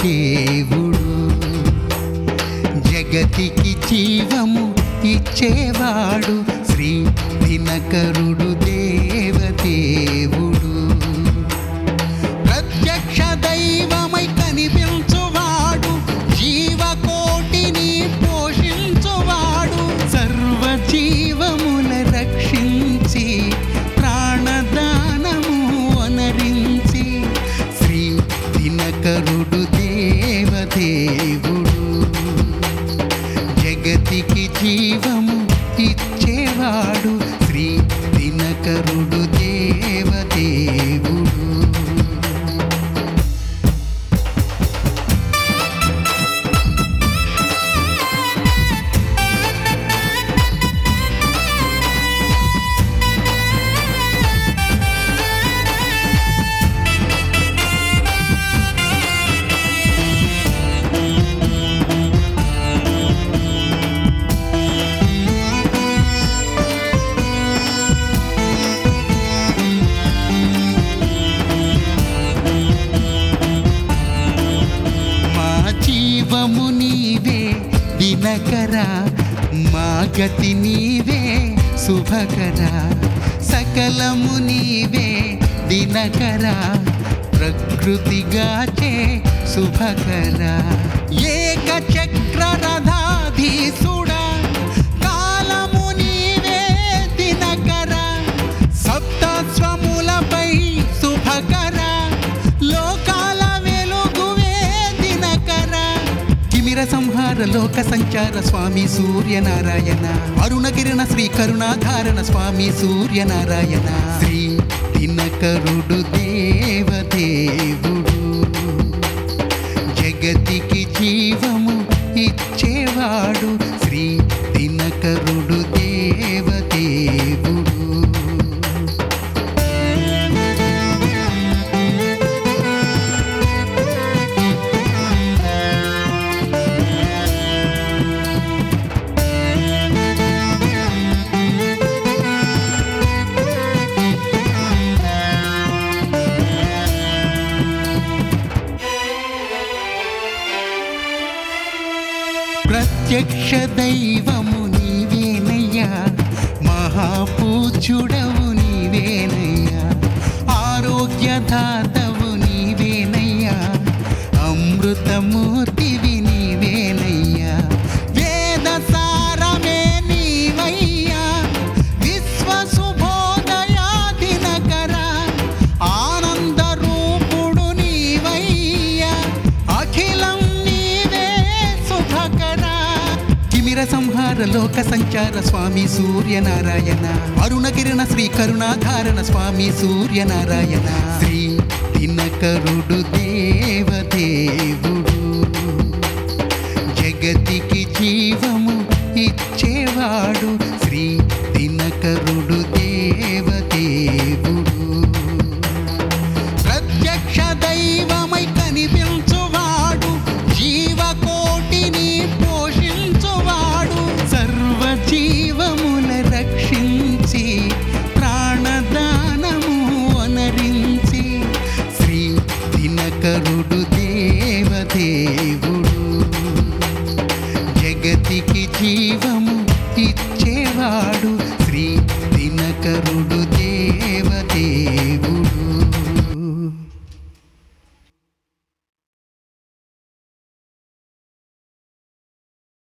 దేవదేవుడు జగతికి జీవము ఇచ్చేవాడు శ్రీ దినకరుడు దేవదేవుడు ప్రత్యక్ష దైవమై కనిపించువాడు జీవకోటిని పోషించువాడు సర్వ జీవముల రక్షించి ప్రాణదానము అనరించి శ్రీ దినకరుడు దేవదేవుడు జగతికి జీవము ఇచ్చేవాడు శ్రీ దినకరుడు దేవదేవుడు మా జీవము నీవే దినకర మా గతి నీవే శుభకర సకలము నీవే దినకర ప్రకృతిగాచే శుభకర ఏక చక్ర రథాధీసుడా కాలము నీవే దినకర సప్తస్వములపై శుభకర లోకాల వెలుగువే దినకర కిమిర సంహార లోక సంచార స్వామి సూర్యనారాయణ అరుణగిరిన శ్రీ కరుణాధారణ స్వామి సూర్యనారాయణ శ్రీ దినకరుడు దేవదేవుడు జగతికి జీవము ఇచ్చేవాడు శ్రీ దినకరుడు దేవదేవుడు ప్రత్యక్ష దైవము నీవేనయ్యా మహాపూజ్యుడవు నీవేనయ్యా ఆరోగ్యదాతవు నీవేనయ్యా అమృతమూర్తివి నీవేనయ్యా వేద సారమే నీవయ్యా విశ్వ శుభోదయా దినకర ఆనంద రూపుడు నీవయ్యా అఖిలం నీవే శుభకర కిమిర సంహార లోక సంచార స్వామి సూర్యనారాయణ అరుణగిరిన శ్రీ కరుణాధారణ స్వామి సూర్యనారాయణ శ్రీ దినకరుడు దేవదేవుడు జగతికి జీవము ఇచ్చేవాడు శ్రీ దినకరుడు దేవదేవుడు ప్రత్యక్ష దైవమై కనిపించువాడు జీవకోటిని పోషించువాడు సర్వ జీవముల రక్షించి ప్రాణదానము అనరించి శ్రీ దినకరుడు దేవదేవుడు జగతికి జీవము ఇచ్చేవాడు శ్రీ దినకరుడు దేవదేవుడు